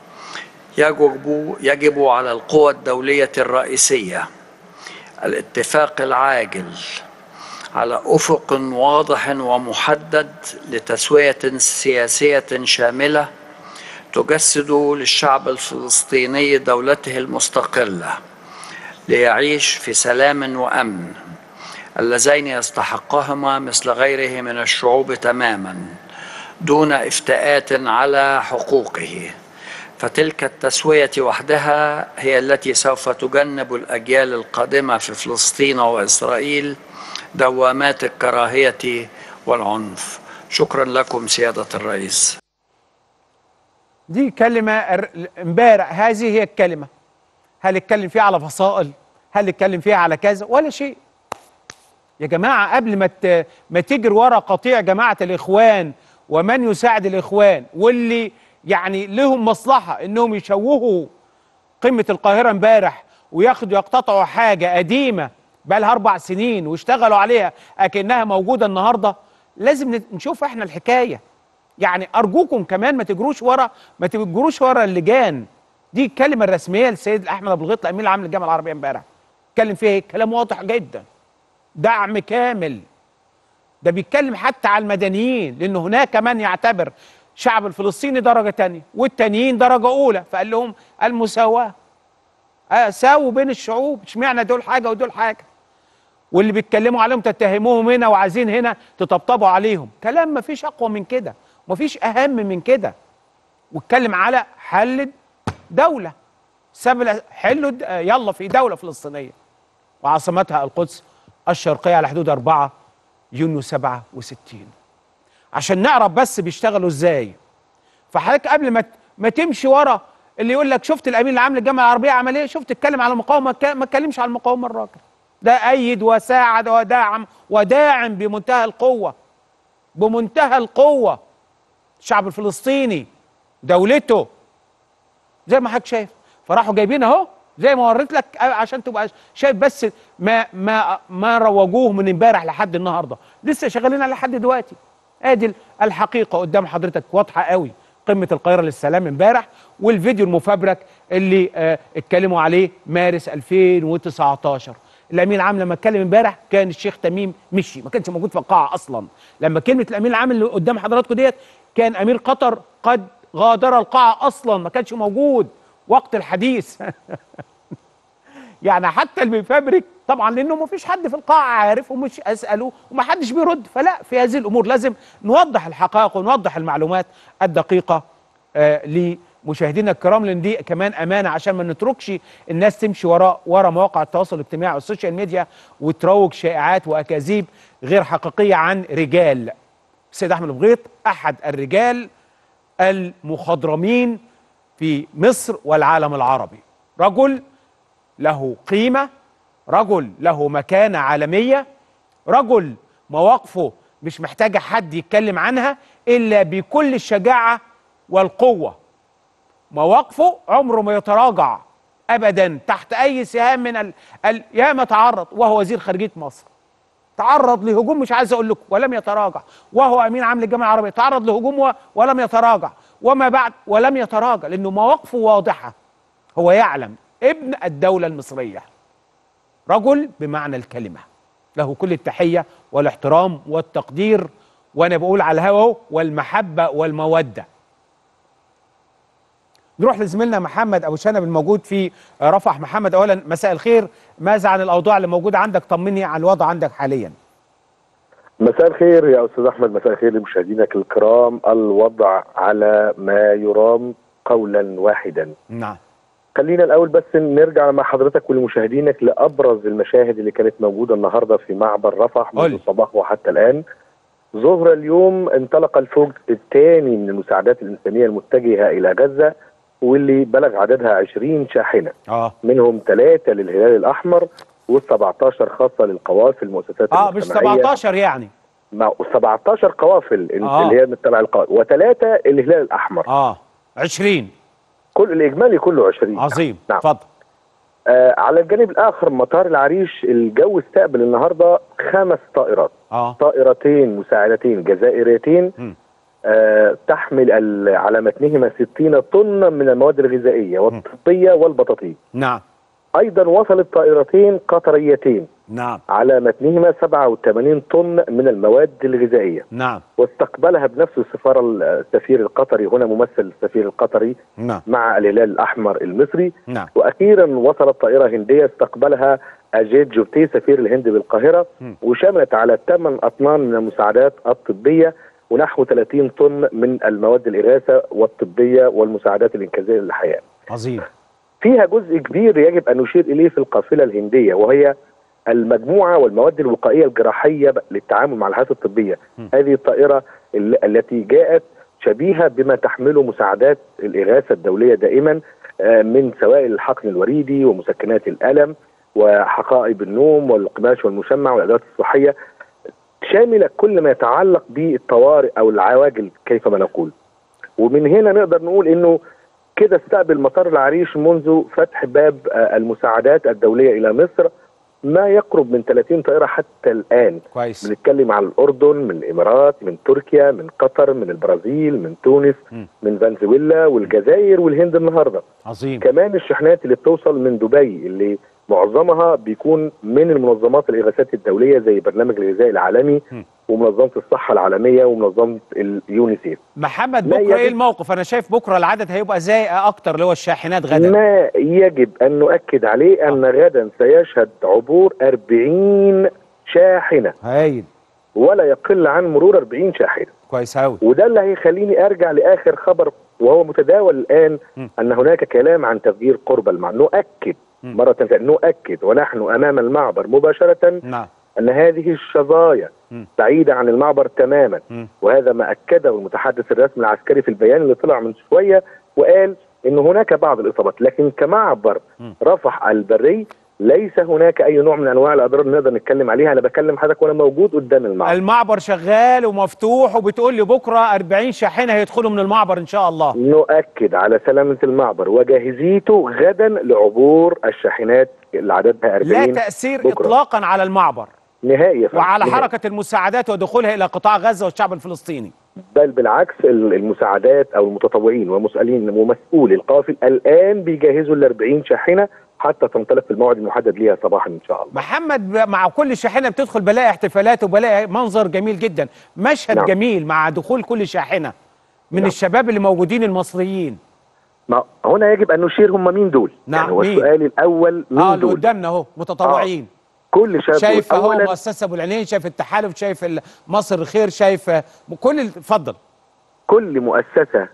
يجب يجب على القوى الدولية الرئيسية الاتفاق العاجل على افق واضح ومحدد لتسويه سياسيه شامله تجسد للشعب الفلسطيني دولته المستقله ليعيش في سلام وامن اللذين يستحقهما مثل غيره من الشعوب تماما دون افتئات على حقوقه فتلك التسويه وحدها هي التي سوف تجنب الاجيال القادمه في فلسطين واسرائيل دوامات الكراهيه والعنف شكرا لكم سياده الرئيس دي كلمة ار- امبارح هذه هي الكلمة هل اتكلم فيها على فصائل هل اتكلم فيها على كذا ولا شيء يا جماعة قبل ما ت- ما تجري ورا قطيع جماعة الإخوان ومن يساعد الإخوان واللي يعني لهم مصلحة إنهم يشوهوا قمة القاهرة امبارح وياخدوا يقتطعوا حاجة قديمة بقى لها أربع سنين واشتغلوا عليها أكنها موجودة النهاردة لازم نت- نشوف احنا الحكاية يعني أرجوكم كمان ما تجروش ورا ما تجروش ورا اللجان دي الكلمة الرسمية للسيد أحمد أبو الغيط الأمين العام للجامعة العربية امبارح اتكلم فيها ايه؟ كلام واضح جدا دعم كامل ده بيتكلم حتى على المدنيين لأن هناك من يعتبر شعب الفلسطيني درجة تانية والتانيين درجة أولى فقال لهم المساواة آه ساووا بين الشعوب اشمعنى دول حاجة ودول حاجة واللي بيتكلموا عليهم تتهموهم هنا وعايزين هنا تطبطبوا عليهم كلام مفيش أقوى من كده مفيش أهم من كده واتكلم على حل دولة سبل حلوا د- آه، يلا في دولة فلسطينية وعاصمتها القدس الشرقية على حدود 4 يونيو 67 عشان نعرف بس بيشتغلوا ازاي فحضرتك قبل ما ت- ما تمشي ورا اللي يقول لك شفت الامين العام للجامعه العربيه عمل ايه شفت اتكلم على المقاومه ك- ما اتكلمش على المقاومه الراجل ده ايد وساعد ودعم وداعم بمنتهى القوه بمنتهى القوه الشعب الفلسطيني دولته زي ما حضرتك شايف فراحوا جايبين اهو زي ما وريت لك آه، عشان تبقى شايف بس ما ما ما روجوه من امبارح لحد النهارده لسه شغالين على لحد دلوقتي ادي الحقيقه قدام حضرتك واضحه قوي قمه القاهره للسلام امبارح والفيديو المفبرك اللي آه اتكلموا عليه مارس 2019 الامين العام لما اتكلم امبارح كان الشيخ تميم مشي ما كانش موجود في القاعه اصلا لما كلمه الامين العام اللي قدام حضراتكم ديت كان امير قطر قد غادر القاعه اصلا ما كانش موجود وقت الحديث يعني حتى اللي بيفبرك طبعا لانه ما فيش حد في القاعه عارف ومش اساله وما حدش بيرد فلا في هذه الامور لازم نوضح الحقائق ونوضح المعلومات الدقيقه آه لمشاهدينا الكرام لان دي كمان امانه عشان ما نتركش الناس تمشي ورا ورا مواقع التواصل الاجتماعي والسوشيال ميديا وتروج شائعات واكاذيب غير حقيقيه عن رجال السيد احمد البغيط احد الرجال المخضرمين في مصر والعالم العربي رجل له قيمة رجل له مكانة عالمية رجل مواقفه مش محتاجة حد يتكلم عنها إلا بكل الشجاعة والقوة مواقفه عمره ما يتراجع أبدا تحت أي سهام من ال... ال... ياما تعرض وهو وزير خارجية مصر تعرض لهجوم مش عايز اقول لكم ولم يتراجع وهو امين عام للجامعه العربيه تعرض لهجوم و- ولم يتراجع وما بعد ولم يتراجع لانه مواقفه واضحه هو يعلم ابن الدوله المصريه رجل بمعنى الكلمه له كل التحيه والاحترام والتقدير وانا بقول على الهوا أهو، والمحبه والموده نروح لزميلنا محمد ابو شنب الموجود في رفح محمد اولا مساء الخير ماذا عن الاوضاع اللي موجوده عندك طمني عن الوضع عندك حاليا مساء الخير يا استاذ احمد مساء الخير لمشاهدينك الكرام الوضع على ما يرام قولا واحدا نعم خلينا الاول بس نرجع مع حضرتك ولمشاهدينك لابرز المشاهد اللي كانت موجوده النهارده في معبر رفح قول. منذ الصباح وحتى الان ظهر اليوم انطلق الفوج الثاني من المساعدات الانسانيه المتجهه الى غزه واللي بلغ عددها 20 شاحنه اه منهم ثلاثه للهلال الاحمر و17 خاصه للقوافل المؤسسات اه مش المجتمعية. 17 يعني مع 17 قوافل آه. اللي هي من تبع القوافل وثلاثه الهلال الاحمر اه 20 كل الاجمالي كله 20 عظيم نعم اتفضل آه على الجانب الاخر مطار العريش الجو استقبل النهارده خمس طائرات اه طائرتين مساعدتين جزائريتين مم. آه، تحمل ال- على متنهما 60 طن من المواد الغذائيه والطبيه والبطاطين نعم ايضا وصلت طائرتين قطريتين نعم على متنهما 87 طن من المواد الغذائيه نعم واستقبلها بنفس السفاره السفير القطري هنا ممثل السفير القطري نعم مع الهلال الاحمر المصري نعم واخيرا وصلت طائره هنديه استقبلها اجيت جوبتي سفير الهند بالقاهره م. وشملت على ثمان اطنان من المساعدات الطبيه ونحو 30 طن من المواد الاغاثه والطبيه والمساعدات الانقاذيه للحياه. عظيم فيها جزء كبير يجب ان نشير اليه في القافله الهنديه وهي المجموعه والمواد الوقائيه الجراحيه للتعامل مع الحالات الطبيه. م. هذه الطائره ال- التي جاءت شبيهه بما تحمله مساعدات الاغاثه الدوليه دائما آه، من سوائل الحقن الوريدي ومسكنات الالم وحقائب النوم والقماش والمشمع والادوات الصحيه شامله كل ما يتعلق بالطوارئ او العواجل كيفما نقول. ومن هنا نقدر نقول انه كده استقبل مطار العريش منذ فتح باب آه، المساعدات الدوليه الى مصر ما يقرب من 30 طائره حتى الان كويس بنتكلم على الاردن من الامارات من تركيا من قطر من البرازيل من تونس م. من فنزويلا والجزائر والهند النهارده عظيم كمان الشحنات اللي بتوصل من دبي اللي معظمها بيكون من المنظمات الاغاثات الدوليه زي برنامج الغذاء العالمي م. ومنظمه الصحه العالميه ومنظمه اليونيسيف محمد لا بكره ايه يجب- الموقف انا شايف بكره العدد هيبقى زي اكتر اللي هو الشاحنات غدا ما يجب ان نؤكد عليه ان غدا سيشهد عبور 40 شاحنه هايل ولا يقل عن مرور 40 شاحنه كويس قوي وده اللي هيخليني ارجع لاخر خبر وهو متداول الان م. ان هناك كلام عن تفجير قرب المعبر نؤكد م. مره ثانيه نؤكد ونحن امام المعبر مباشره نعم ان هذه الشظايا م. بعيده عن المعبر تماما م. وهذا ما اكده المتحدث الرسمي العسكري في البيان اللي طلع من شويه وقال ان هناك بعض الاصابات لكن كمعبر م. رفح البري ليس هناك اي نوع من انواع الاضرار نقدر نتكلم عليها انا بكلم حضرتك وانا موجود قدام المعبر المعبر شغال ومفتوح وبتقول لي بكره 40 شاحنه هيدخلوا من المعبر ان شاء الله نؤكد على سلامة المعبر وجاهزيته غدا لعبور الشاحنات اللي عددها 40 لا تاثير بكرة. اطلاقا على المعبر نهائي يا فندم. وعلى نهائي. حركه المساعدات ودخولها الى قطاع غزه والشعب الفلسطيني بل بالعكس ال- المساعدات او المتطوعين ومسؤولين ومسؤولي القافل الان بيجهزوا ال 40 شاحنه حتى تنطلق في الموعد المحدد ليها صباحا ان شاء الله. محمد ب- مع كل شاحنه بتدخل بلاقي احتفالات وبلاقي منظر جميل جدا مشهد نعم. جميل مع دخول كل شاحنه من نعم. الشباب اللي موجودين المصريين ما هنا يجب ان نشير هم مين دول؟ نعم، يعني هو مين؟ السؤال الاول مين اه اللي دول؟ قدامنا اهو متطوعين كل شاب شايف دول. اهو اولا مؤسسه ابو العينين شايف التحالف شايف ال- مصر الخير شايف آه، كل ال- اتفضل كل مؤسسة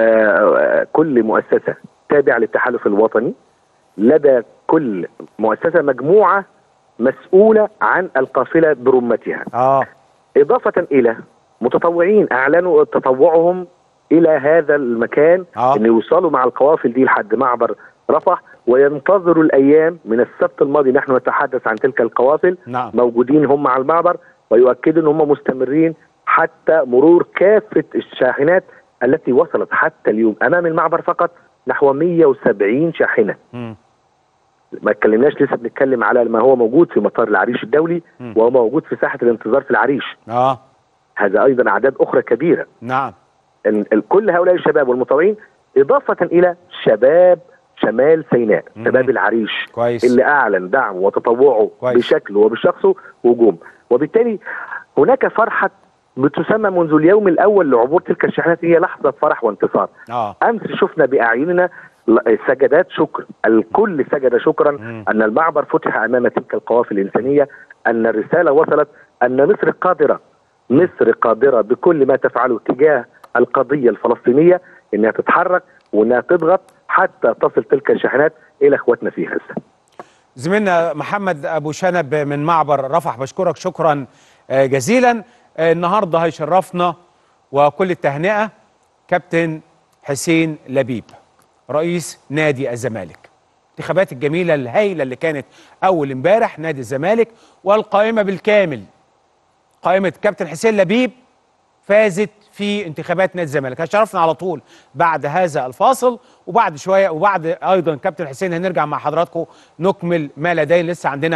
آه، كل مؤسسة تابعة للتحالف الوطني لدى كل مؤسسة مجموعة مسؤولة عن القافلة برمتها اه إضافة إلى متطوعين أعلنوا تطوعهم إلى هذا المكان آه. أن يوصلوا مع القوافل دي لحد معبر رفح وينتظروا الأيام من السبت الماضي نحن نتحدث عن تلك القوافل نعم موجودين هم على المعبر ويؤكدوا ان هم مستمرين حتى مرور كافه الشاحنات التي وصلت حتى اليوم امام المعبر فقط نحو 170 شاحنه مم. ما اتكلمناش لسه بنتكلم على ما هو موجود في مطار العريش الدولي مم. وهو موجود في ساحه الانتظار في العريش اه هذا ايضا اعداد اخرى كبيره نعم ال- ال- كل هؤلاء الشباب والمتطوعين اضافه الى شباب شمال سيناء مم. شباب العريش كويس اللي اعلن دعمه وتطوعه كويس. بشكله وبشخصه وجوم وبالتالي هناك فرحه بتسمى منذ اليوم الاول لعبور تلك الشاحنات هي لحظه فرح وانتصار اه امس شفنا باعيننا ل- سجدات شكر الكل سجد شكرا مم. ان المعبر فتح امام تلك القوافل الانسانيه ان الرساله وصلت ان مصر قادره مصر قادره بكل ما تفعله تجاه القضيه الفلسطينيه انها تتحرك وانها تضغط حتى تصل تلك الشاحنات الى اخواتنا في غزه زميلنا محمد ابو شنب من معبر رفح بشكرك شكرا آه، جزيلا آه، النهارده هيشرفنا وكل التهنئه كابتن حسين لبيب رئيس نادي الزمالك الانتخابات الجميله الهائله اللي كانت اول امبارح نادي الزمالك والقائمه بالكامل قائمه كابتن حسين لبيب فازت في انتخابات نادي الزمالك هشرفنا على طول بعد هذا الفاصل وبعد شويه وبعد ايضا كابتن حسين هنرجع مع حضراتكم نكمل ما لدينا لسه عندنا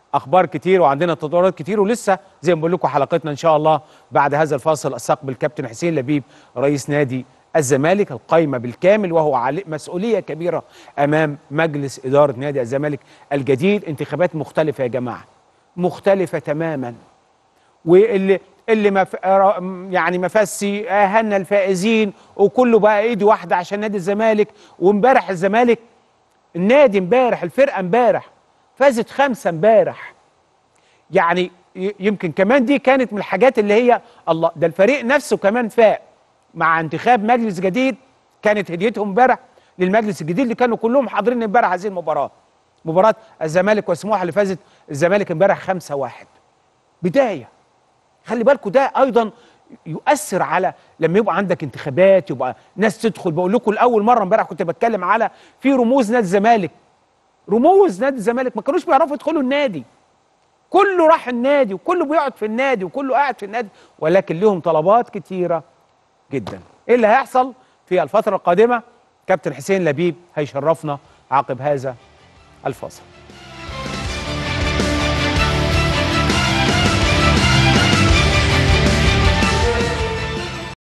اخبار كتير وعندنا تطورات كتير ولسه زي ما بقول لكم حلقتنا ان شاء الله بعد هذا الفاصل استقبل كابتن حسين لبيب رئيس نادي الزمالك القايمه بالكامل وهو عليه مسؤوليه كبيره امام مجلس اداره نادي الزمالك الجديد انتخابات مختلفه يا جماعه مختلفه تماما واللي اللي مف... يعني مفسي اهلنا الفائزين وكله بقى ايدي واحده عشان نادي الزمالك وامبارح الزمالك النادي امبارح الفرقه امبارح فازت خمسه امبارح يعني ي- يمكن كمان دي كانت من الحاجات اللي هي الله ده الفريق نفسه كمان فاق مع انتخاب مجلس جديد كانت هديتهم امبارح للمجلس الجديد اللي كانوا كلهم حاضرين امبارح هذه المباراه مباراه الزمالك وسموحه اللي فازت الزمالك امبارح 5 1 بدايه خلي بالكم ده ايضا يؤثر على لما يبقى عندك انتخابات يبقى ناس تدخل بقول لكم لاول مره امبارح كنت بتكلم على في رموز نادي الزمالك رموز نادي الزمالك ما كانوش بيعرفوا يدخلوا النادي كله راح النادي وكله بيقعد في النادي وكله قاعد في النادي ولكن لهم طلبات كتيره جدا ايه اللي هيحصل في الفتره القادمه كابتن حسين لبيب هيشرفنا عقب هذا الفاصل